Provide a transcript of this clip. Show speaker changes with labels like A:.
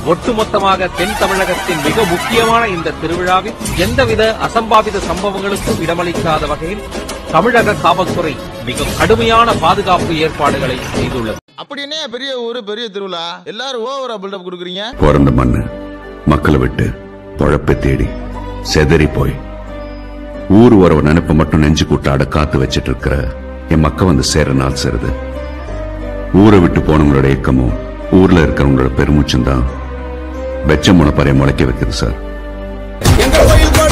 A: ஒட்டுமொத்தமாக தென் தமிழகத்தின் மிக முக்கியமான இந்த திருவிழாவில் எந்தவித அசம்பாவித சம்பவங்களுக்கும் இடமளிக்காத வகையில் தமிழக காவல்துறை மிக கடுமையான பாதுகாப்பு ஏற்பாடுகளை செய்துள்ளது
B: அப்படின்னே பெரிய ஊரு பெரிய திருவிழா எல்லாரும் ஓவரா பில்டப் கொடுக்குறீங்க
C: பிறந்த மண்ணு மக்களை விட்டு பொழப்பை தேடி செதறி போய் ஊர் உறவு நினைப்ப மட்டும் நெஞ்சு கூட்டாட காத்து வச்சிட்டு இருக்கிற என் மக்க வந்து சேர நாள் சேருது ஊரை விட்டு போனவங்களோட இயக்கமும் ஊர்ல இருக்கிறவங்களோட பெருமூச்சும் தான் வெச்ச முனைப்பறைய முளைக்க வைக்குது சார்
B: எங்க கோயில்